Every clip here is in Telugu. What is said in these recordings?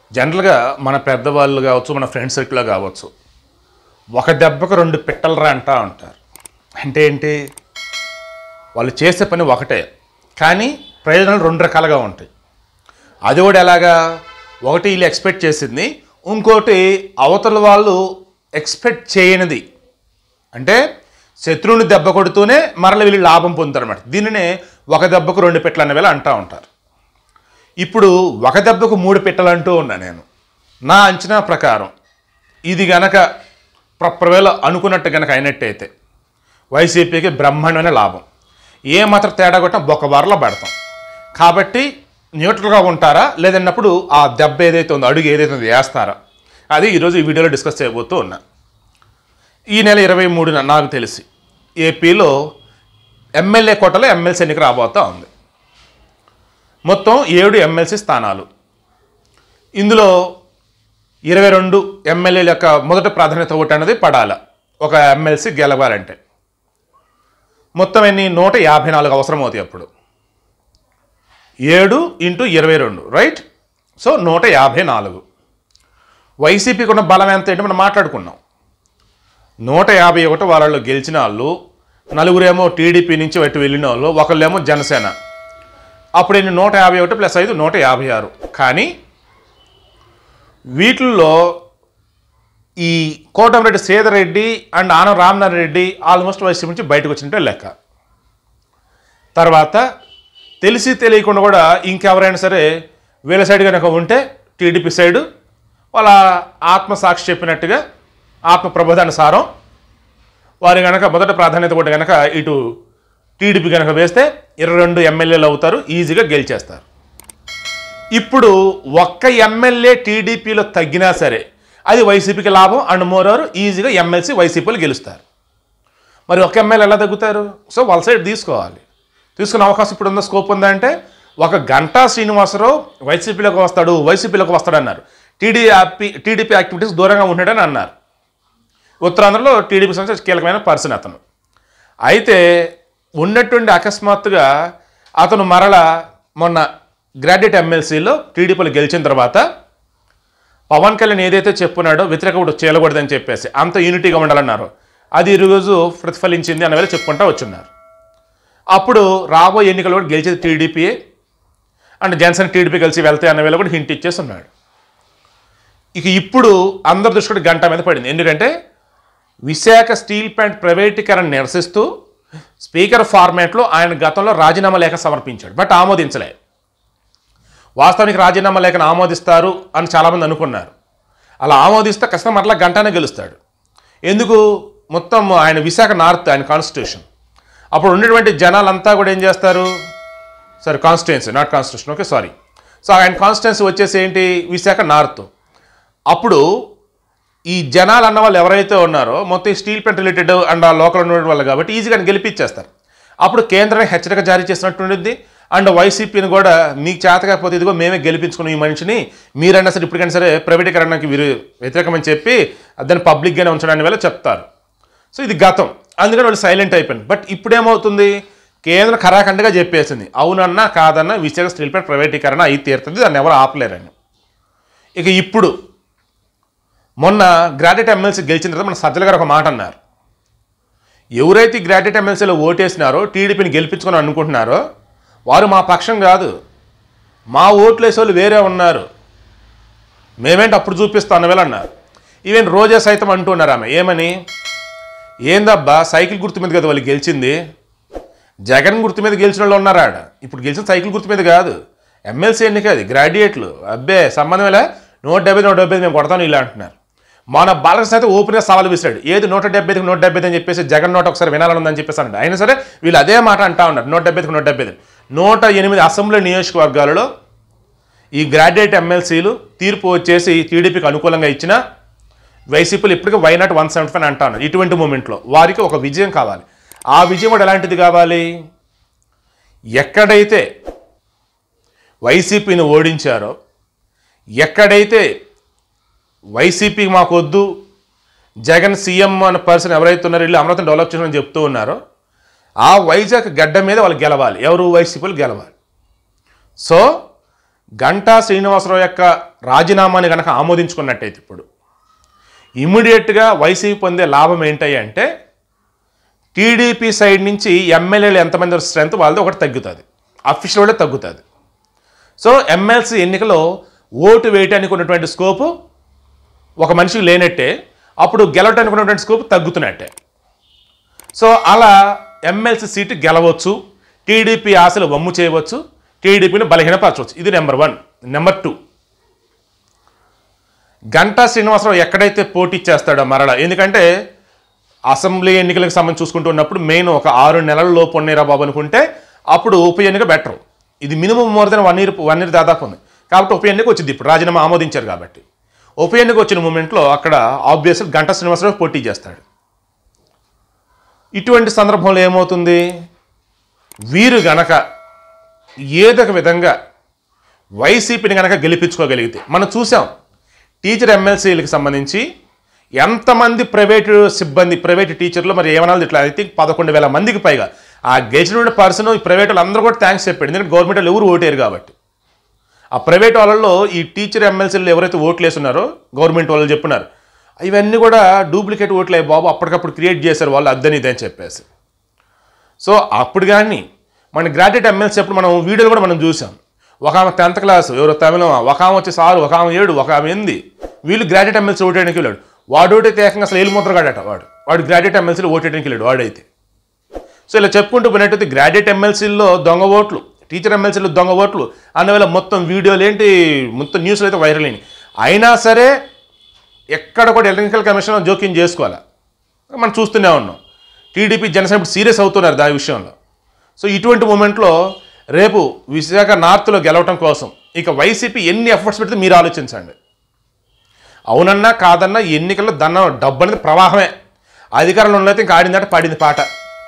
జనరల్గా మన పెద్దవాళ్ళు కావచ్చు మన ఫ్రెండ్ సర్కిల్లో కావచ్చు ఒక దెబ్బకు రెండు పిట్టలరా అంటా ఉంటారు అంటే ఏంటి వాళ్ళు చేసే పని ఒకటే కానీ ప్రయోజనాలు రెండు రకాలుగా ఉంటాయి అది కూడా ఎలాగా ఒకటి వీళ్ళు ఎక్స్పెక్ట్ చేసింది ఇంకోటి అవతల వాళ్ళు ఎక్స్పెక్ట్ చేయనిది అంటే శత్రువుని దెబ్బ కొడుతూనే మరల వీళ్ళు లాభం పొందుతారు అనమాట దీనినే ఒక దెబ్బకు రెండు పెట్టలు అనే వేళ అంటూ ఉంటారు ఇప్పుడు ఒక దెబ్బకు మూడు పెట్టలు అంటూ ఉన్నా నేను నా అంచనా ప్రకారం ఇది గనక ప్రవేళ అనుకున్నట్టు గనక అయినట్టయితే వైసీపీకి బ్రహ్మాండమైన లాభం ఏ మాత్రం తేడా కొట్టినా ఒక వారలో పెడతాం కాబట్టి న్యూట్రల్గా ఉంటారా లేదన్నప్పుడు ఆ దెబ్బ ఏదైతే ఉందో అడుగు ఏదైతే ఉందో వేస్తారా అది ఈరోజు ఈ వీడియోలో డిస్కస్ చేయబోతూ ఉన్నా ఈ నెల ఇరవై మూడున నాకు తెలిసి ఏపీలో ఎమ్మెల్యే కోటలో ఎమ్మెల్సీ ఎన్నిక రాబోతా ఉంది మొత్తం ఏడు ఎమ్మెల్సీ స్థానాలు ఇందులో ఇరవై రెండు ఎమ్మెల్యేల యొక్క మొదటి ప్రాధాన్యత ఓటు అనేది పడాల ఒక ఎమ్మెల్సీ గెలవాలంటే మొత్తం ఎన్ని నూట యాభై నాలుగు అవసరం అవుతాయి అప్పుడు ఏడు ఇంటూ ఇరవై రెండు రైట్ సో నూట యాభై నాలుగు వైసీపీకి ఉన్న బలం ఎంత ఏంటి మనం మాట్లాడుకున్నాం నూట యాభై ఒకటి వాళ్ళలో గెలిచిన వాళ్ళు నలుగురేమో టీడీపీ నుంచి వెట్టు వెళ్ళిన వాళ్ళు ఒకళ్ళేమో జనసేన అప్పుడు ఎన్ని నూట యాభై ఒకటి ప్లస్ ఐదు నూట యాభై ఆరు కానీ వీటిల్లో ఈ Kotamreddy Sedareddy and Anam Ramanarayana Reddy almost YCP నుంచి బయటకు వచ్చినట్టే లెక్క తర్వాత తెలిసి తెలియకుండా కూడా ఇంకెవరైనా సరే వీళ్ళ సైడ్ కనుక ఉంటే టీడీపీ సైడు వాళ్ళ ఆత్మసాక్షి చెప్పినట్టుగా ఆత్మ ప్రబోధానుసారం వారి కనుక మొదట ప్రాధాన్యత కూడా కనుక ఇటు టీడీపీ కనుక వేస్తే ఇరవై రెండు ఎమ్మెల్యేలు అవుతారు ఈజీగా గెలిచేస్తారు ఇప్పుడు ఒక్క ఎమ్మెల్యే టీడీపీలో తగ్గినా సరే అది వైసీపీకి లాభం అండ్ మోరోవర్ ఈజీగా ఎమ్మెల్సీ వైసీపీలు గెలుస్తారు మరి ఒక ఎమ్మెల్యే ఎలా తగ్గుతారు సో వాళ్ళ సైడ్ తీసుకోవాలి తీసుకునే అవకాశం ఇప్పుడు ఉందా స్కోప్ ఉందా అంటే ఒక గంటా శ్రీనివాసరావు వైసీపీలోకి వస్తాడు వైసీపీలోకి వస్తాడు అన్నారు టీడీపీ టీడీపీ యాక్టివిటీస్ దూరంగా ఉన్నాడని అన్నారు ఉత్తరాంధ్రలో టీడీపీ సంస్థ కీలకమైన పర్సన్ అతను అయితే ఉన్నటువంటి అకస్మాత్తుగా అతను మరల మొన్న గ్రాడ్యుయేట్ ఎమ్మెల్సీలో టీడీపీలో గెలిచిన తర్వాత పవన్ కళ్యాణ్ ఏదైతే చెప్పున్నాడో వ్యతిరేక కూడా చేయకూడదని చెప్పేసి అంత యూనిటీగా ఉండాలన్నారు అది ఈరోజు ప్రతిఫలించింది అనే వేళ చెప్పుకుంటా వచ్చున్నారు అప్పుడు రాబోయే ఎన్నికలు కూడా గెలిచేది టీడీపీయే అండ్ జనసేన టీడీపీ కలిసి వెళ్తాయి అన్న వేళ కూడా హింట్ ఇచ్చేసి ఉన్నాడు ఇక ఇప్పుడు అందరి దృష్టి కూడా గంట మీద పడింది ఎందుకంటే విశాఖ స్టీల్ ప్లాంట్ ప్రైవేటీకరణ నిరసిస్తూ స్పీకర్ ఫార్మాట్లో ఆయన గతంలో రాజీనామా లేఖ సమర్పించాడు బట్ ఆమోదించలే వాస్తవానికి రాజీనామా లేఖను ఆమోదిస్తారు అని చాలామంది అనుకున్నారు అలా ఆమోదిస్తే ఖచ్చితంగా మరలా గంటనే గెలుస్తాడు ఎందుకు మొత్తం ఆయన విశాఖ నార్త్ ఆయన కాన్స్టిట్యూషన్ అప్పుడు ఉన్నటువంటి జనాలంతా కూడా ఏం చేస్తారు sorry constituency not constitution okay sorry so ఆయన కాన్స్టిట్యున్సీ వచ్చేసి ఏంటి విశాఖ నార్త్ అప్పుడు ఈ జనాలు అన్న వాళ్ళు ఎవరైతే ఉన్నారో మొత్తం ఈ స్టీల్ ప్లాంట్ రిలేటెడ్ అండ్ ఆ లోకల్ ఉన్న వాళ్ళు కాబట్టి ఈజీగా గెలిపించేస్తారు అప్పుడు కేంద్రం హెచ్చరిక జారీ చేసినట్టు ఉండిద్ది అండ్ వైసీపీని కూడా మీకు చేత కాకపోతే ఇదిగో మేమే గెలిపించుకున్నాం ఈ మనిషిని మీరైనా సరే ఇప్పటికైనా సరే ప్రైవేటీకరణకి వీరు వ్యతిరేకమని చెప్పి దాన్ని పబ్లిక్గానే ఉంచడానికి వేళ చెప్తారు సో ఇది గతం అందుకని వాళ్ళు సైలెంట్ అయిపోయింది బట్ ఇప్పుడు ఏమవుతుంది కేంద్రం ఖరాఖండగా చెప్పేసింది అవునన్నా కాదన్నా విశాఖ స్టీల్ ప్లాంట్ ప్రైవేటీకరణ అయి తీరుతుంది దాన్ని ఎవరు ఆపలేరని ఇక ఇప్పుడు మొన్న గ్రాడ్యుయేట్ ఎమ్మెల్సీ గెలిచిన తర్వాత మన సజ్జల గారు ఒక మాట అన్నారు ఎవరైతే గ్రాడ్యుయేట్ ఎమ్మెల్సీలో ఓటేసినారో టీడీపీని గెలిపించుకొని అనుకుంటున్నారో వారు మా పక్షం కాదు మా ఓట్లు వేసే వాళ్ళు వేరే ఉన్నారు మేమేంటి అప్పుడు చూపిస్తాం అన్నవేళ అన్నారు ఈవెన్ రోజా సైతం అంటున్నారు ఆమె ఏమని ఏందబ్బా సైకిల్ గుర్తు మీద కదా వాళ్ళు గెలిచింది జగన్ గుర్తు మీద గెలిచిన వాళ్ళు ఉన్నారు ఆడ ఇప్పుడు గెలిచిన సైకిల్ గుర్తు మీద కాదు ఎమ్మెల్సీ ఎన్నిక అది గ్రాడ్యుయేట్లు అబ్బే సంబంధం ఇలా నూట డెబ్బై నూట డెబ్బై మేము కొడతాను ఇలా అంటున్నారు మన బాలకృష్ణ అయితే ఓపెన్గా సవాల్ విసిరాడు ఏది నూట డెబ్బైకి నూట డెబ్బై అని చెప్పేసి జగన్ నోట ఒకసారి వినాలని ఉందని చెప్పేసి అన్నాడు అయినా సరే వీళ్ళు అదే మాట అంటా ఉన్నారు నూట డెబ్బైకి నూట డెబ్బై నూట ఎనిమిది అసెంబ్లీ నియోజకవర్గాలలో ఈ గ్రాడ్యుయేట్ ఎమ్మెల్సీలు తీర్పు వచ్చేసి టీడీపీకి అనుకూలంగా ఇచ్చిన వైసీపీలు ఇప్పటికీ why not one seventy five అంటాను ఇటువంటి మూమెంట్లో వారికి ఒక విజయం కావాలి ఆ విజయం కూడా ఎలాంటిది కావాలి ఎక్కడైతే వైసీపీని ఓడించారో ఎక్కడైతే వైసీపీ మాకు వద్దు జగన్ సీఎం అనే పర్సన్ ఎవరైతే ఉన్నారో వీళ్ళు అమరావతిని డెవలప్ చేయమని చెప్తూ ఉన్నారో ఆ వైజాగ్ గడ్డ మీద వాళ్ళు గెలవాలి ఎవరు వైసీపీలు గెలవాలి సో గంటా శ్రీనివాసరావు యొక్క రాజీనామాని కనుక ఆమోదించుకున్నట్టయితే ఇప్పుడు ఇమీడియట్గా వైసీపీ పొందే లాభం ఏంటి అంటే టీడీపీ సైడ్ నుంచి ఎమ్మెల్యేలు ఎంతమంది స్ట్రెంత్ వాళ్ళది ఒకటి తగ్గుతుంది అఫీషియల్ కూడా తగ్గుతుంది సో ఎమ్మెల్సీ ఎన్నికలో ఓటు వేయటానికి ఉన్నటువంటి స్కోపు ఒక మనిషికి లేనట్టే అప్పుడు గెలవటానికి ఉన్నటువంటి స్కోప్ తగ్గుతున్నట్టే సో అలా ఎమ్మెల్సీ సీటు గెలవచ్చు టీడీపీ ఆశలు వమ్ము చేయవచ్చు టీడీపీని బలహీనపరచవచ్చు ఇది number one number two Ganta Srinivasa Rao ఎక్కడైతే పోటీ చేస్తాడో మరల ఎందుకంటే అసెంబ్లీ ఎన్నికలకు సంబంధించి చూసుకుంటూ ఉన్నప్పుడు మెయిన్ ఒక ఆరు నెలల లోపు ఉన్నీరా బాబు అనుకుంటే అప్పుడు ఉప ఎన్నిక బెటర్ ఇది minimum more than one year one year దాదాపు ఉంది కాబట్టి ఉప ఎన్నిక వచ్చింది ఇప్పుడు రాజీనామా ఆమోదించారు కాబట్టి ఉప ఎన్నిక వచ్చిన మూమెంట్లో అక్కడ ఆబ్వియస్ గంటా శ్రీనివాసరావు పోటీ చేస్తాడు ఇటువంటి సందర్భంలో ఏమవుతుంది వీరు గనక ఏదో ఒక విధంగా వైసీపీని గనక గెలిపించుకోగలిగితే మనం చూసాం టీచర్ ఎమ్మెల్సీలకు సంబంధించి ఎంతమంది ప్రైవేటు సిబ్బంది ప్రైవేట్ టీచర్లు మరి ఏమనాలి ఇట్లా ఐ థింక్ పదకొండు వేల మందికి పైగా ఆ గెలిచిన పర్సన్ ఈ ప్రైవేట్ వాళ్ళందరూ కూడా థ్యాంక్స్ చెప్పాడు ఎందుకంటే గవర్నమెంట్ వాళ్ళు ఎవరు ఓటేరు కాబట్టి ఆ ప్రైవేట్ వాళ్ళల్లో ఈ టీచర్ ఎమ్మెల్సీలు ఎవరైతే ఓట్లు వేస్తున్నారో గవర్నమెంట్ వాళ్ళు చెప్పున్నారు ఇవన్నీ కూడా డూప్లికేట్ ఓట్లు అయ్యి బాబు అప్పటికప్పుడు క్రియేట్ చేశారు వాళ్ళు అద్దని ఇదని చెప్పేసి సో అప్పుడు కానీ మన గ్రాడ్యుయేట్ ఎమ్మెల్సీ అప్పుడు మనం వీడియోలు కూడా మనం చూసాం ఒక ఆమె టెన్త్ క్లాస్ ఎవరో తమిళం ఒక ఆమె వచ్చి సారు ఒక ఆమె ఏడు ఒక ఆమె ఎనిమిది వీళ్ళు గ్రాడ్యుయేట్ ఎమ్మెల్సీ ఓటేయడానికి వెళ్ళాడు వాడు ఓటైతే ఏకంగా అసలు ఏలు ముద్రగాడట వాడు వాడు గ్రాడ్యుయేట్ ఎమ్మెల్సీలో ఓటేయడానికి వెళ్ళాడు వాడైతే సో ఇలా చెప్పుకుంటూ పోయినట్టయితే గ్రాడ్యుయేట్ ఎమ్మెల్సీల్లో దొంగ ఓట్లు టీచర్ ఎమ్మెల్సీలో దొంగ ఓట్లు అందువల్ల మొత్తం వీడియోలు ఏంటి మొత్తం న్యూస్లు అయితే వైరల్ అయినాయి అయినా సరే ఎక్కడ కూడా ఎలక్ట్రికల్ కమిషన్ జోక్యం చేసుకోవాలి మనం చూస్తూనే ఉన్నాం టీడీపీ జనసేన ఇప్పుడు సీరియస్ అవుతున్నారు దాని విషయంలో సో ఇటువంటి మూమెంట్లో రేపు విశాఖ నార్త్లో గెలవటం కోసం ఇక వైసీపీ ఎన్ని ఎఫర్ట్స్ పెడితే మీరు ఆలోచించండి అవునన్నా కాదన్నా ఎన్నికల్లో దన్న డబ్బు అనేది ప్రవాహమే అధికారంలో అయితే ఇంకా ఆడిందంటే పాడింది పాట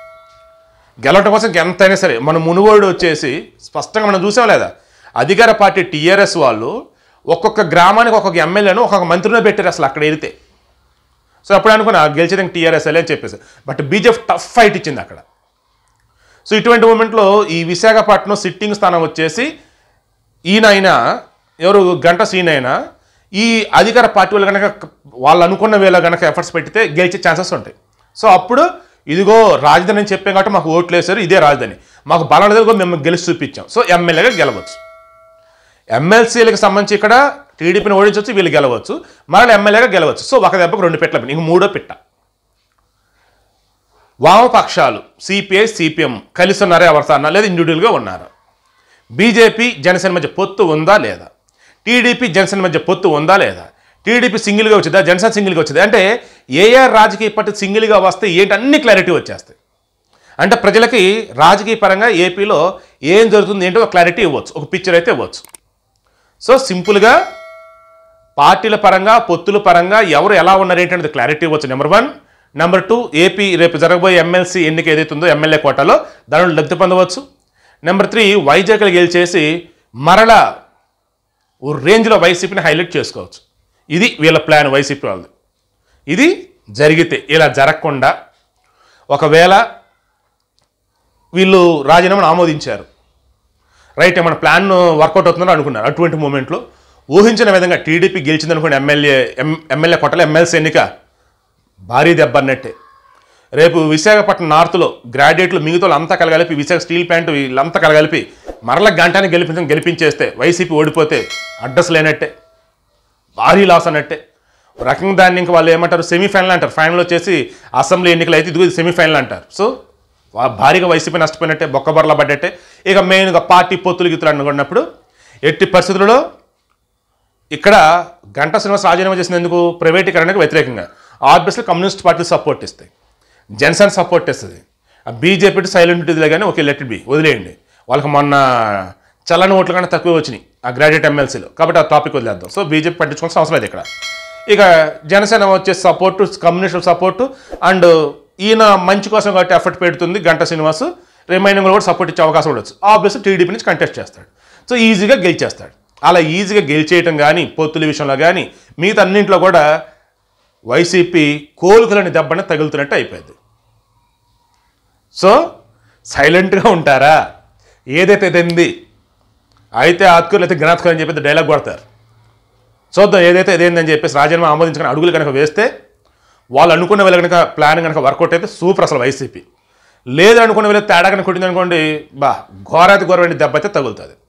గెలవటం కోసం ఎంతైనా సరే మన మునుగోడు వచ్చేసి స్పష్టంగా మనం చూసాం లేదా అధికార పార్టీ టీఆర్ఎస్ వాళ్ళు ఒక్కొక్క గ్రామానికి ఒక్కొక్క ఎమ్మెల్యేను ఒక్కొక్క మంత్రిని పెట్టారు అసలు అక్కడ వెళితే సో అప్పుడు అనుకున్నా గెలిచేది టీఆర్ఎస్ అని చెప్పేసి బట్ బీజేపీ టఫ్ ఫైట్ ఇచ్చింది అక్కడ సో ఇటువంటి మూమెంట్లో ఈ విశాఖపట్నం సిట్టింగ్ స్థానం వచ్చేసి ఈయన అయినా ఎవరు గంట సీన్ అయినా ఈ అధికార పార్టీ వాళ్ళు కనుక వాళ్ళు అనుకున్న వేళ కనుక ఎఫర్ట్స్ పెడితే గెలిచే ఛాన్సెస్ ఉంటాయి సో అప్పుడు ఇదిగో రాజధాని అని చెప్పాం కాబట్టి మాకు ఓట్లు వేశారు ఇదే రాజధాని మాకు బలం లేదు కూడా మేము గెలిచి చూపించాం సో ఎమ్మెల్యేగా గెలవచ్చు ఎమ్మెల్సీలకు సంబంధించి ఇక్కడ టీడీపీని ఓడించవచ్చు వీళ్ళు గెలవచ్చు మరలా ఎమ్మెల్యేగా గెలవచ్చు సో ఒక దెబ్బకు రెండు పెట్టల ఇంక మూడో పిట్ట వామపక్షాలు సిపిఐ సిపిఎం కలిసి ఉన్నారా ఎవరితో అన్నా లేదా ఇండివిజువల్గా ఉన్నారు బీజేపీ జనసేన మధ్య పొత్తు ఉందా లేదా టీడీపీ జనసేన మధ్య పొత్తు ఉందా లేదా టీడీపీ సింగిల్గా వచ్చిందా జనసేన సింగిల్గా వచ్చిందా అంటే ఏఆర్ రాజకీయ పార్టీ సింగిల్గా వస్తే ఏంటి అన్ని క్లారిటీ వచ్చేస్తాయి అంటే ప్రజలకి రాజకీయ పరంగా ఏపీలో ఏం జరుగుతుంది ఏంటో ఒక క్లారిటీ ఇవ్వచ్చు ఒక పిక్చర్ అయితే ఇవ్వచ్చు సో సింపుల్గా పార్టీల పరంగా పొత్తుల పరంగా ఎవరు ఎలా ఉన్నారు ఏంటనేది క్లారిటీ ఇవ్వచ్చు number one number two AP రేపు జరగబోయే ఎమ్మెల్సీ ఎన్నిక ఏదైతే ఉందో ఎమ్మెల్యే కోటాలో దానిలో లబ్ధి పొందవచ్చు నెంబర్ త్రీ వైజాగ్లో గెలిచేసి మరలా ఓ రేంజ్లో వైసీపీని హైలైట్ చేసుకోవచ్చు ఇది వీళ్ళ ప్లాన్ వైసీపీ వాళ్ళది ఇది జరిగితే ఇలా జరగకుండా ఒకవేళ వీళ్ళు రాజీనామాను ఆమోదించారు రైట్ మన ప్లాన్ వర్కౌట్ అవుతుందని అనుకున్నారు అటువంటి మూమెంట్లో ఊహించిన విధంగా టీడీపీ గెలిచిందనుకోండి ఎమ్మెల్యే ఎం ఎమ్మెల్యే కొట్టల ఎమ్మెల్సీ ఎన్నిక భారీ దెబ్బ అన్నట్టే రేపు విశాఖపట్నం నార్త్లో గ్రాడ్యుయేట్లు మిగతా అంతా కలగలిపి విశాఖ స్టీల్ ప్లాంట్ వీళ్ళంతా కలగలిపి మరల గంటాన్ని గెలిపించడం గెలిపించేస్తే వైసీపీ ఓడిపోతే అడ్రస్ లేనట్టే భారీ లాస్ అన్నట్టే ఒక రకంగా దాన్ని ఇంకా వాళ్ళు ఏమంటారు సెమీఫైనల్ అంటారు ఫైనల్ వచ్చేసి అసెంబ్లీ ఎన్నికలు అయితే ఇదిగో సెమీఫైనల్ అంటారు సో వా- భారీగా వైసీపీ నష్టపోయినట్టే బొక్కబొరల పడ్డట్టే ఇక మెయిన్గా పార్టీ పొత్తులు గిత్తులు అనుకున్నప్పుడు ఎట్టి పరిస్థితులలో ఇక్కడ గంటా శ్రీనివాస్ రాజీనామా చేసినందుకు ప్రైవేటీకరణకు వ్యతిరేకంగా ఆబ్వియస్లీ కమ్యూనిస్ట్ పార్టీ సపోర్ట్ ఇస్తాయి జనసేన సపోర్ట్ ఇస్తుంది ఆ బీజేపీ సైలెంట్ ఉంటుందిలే కానీ ఓకే లెట్ ఇట్ బి వదిలేయండి వాళ్ళకి మొన్న చల్లని ఓట్లు కన్నా తక్కువ వచ్చినాయి ఆ గ్రాడ్యుయేట్ ఎమ్మెల్సీలో కాబట్టి ఆ టాపిక్ వదిలేద్దాం సో బీజేపీ పట్టించుకోవాల్సిన అవసరం లేదు ఇక్కడ ఇక జనసేన వచ్చేసి సపోర్టు కమ్యూనిస్ట్ సపోర్టు అండ్ ఈయన మంచి కోసం కాబట్టి ఎఫర్ట్ పెడుతుంది గంట శ్రీనివాస్ రిమైనింగ్ కూడా సపోర్ట్ ఇచ్చే అవకాశం ఉండొచ్చు ఆబ్వియస్లీ టీడీపీ నుంచి కంటెస్ట్ చేస్తాడు సో ఈజీగా గెలిచేస్తాడు అలా ఈజీగా గెలిచేయటం కానీ పొత్తుల విషయంలో కానీ మిగతా అన్నింట్లో కూడా వైసీపీ కోలుకులని దెబ్బని తగులుతున్నట్టు అయిపోయింది సో సైలెంట్గా ఉంటారా ఏదైతే ఇదంది అయితే ఆత్కూరులు అయితే జ్ఞాతకం అని చెప్పి డైలాగ్ కొడతారు చూద్దాం ఏదైతే ఇదేందని చెప్పేసి రాజీనామా ఆమోదించుకుని అడుగులు కనుక వేస్తే వాళ్ళు అనుకున్న వీళ్ళ కనుక ప్లాన్ కనుక వర్కౌట్ అయితే సూపర్ అసలు వైసీపీ లేదు అనుకున్న వీళ్ళ తేడా కనుక కొట్టింది అనుకోండి బా ఘోరాతి ఘోరమైన దెబ్బ అయితే తగులుతుంది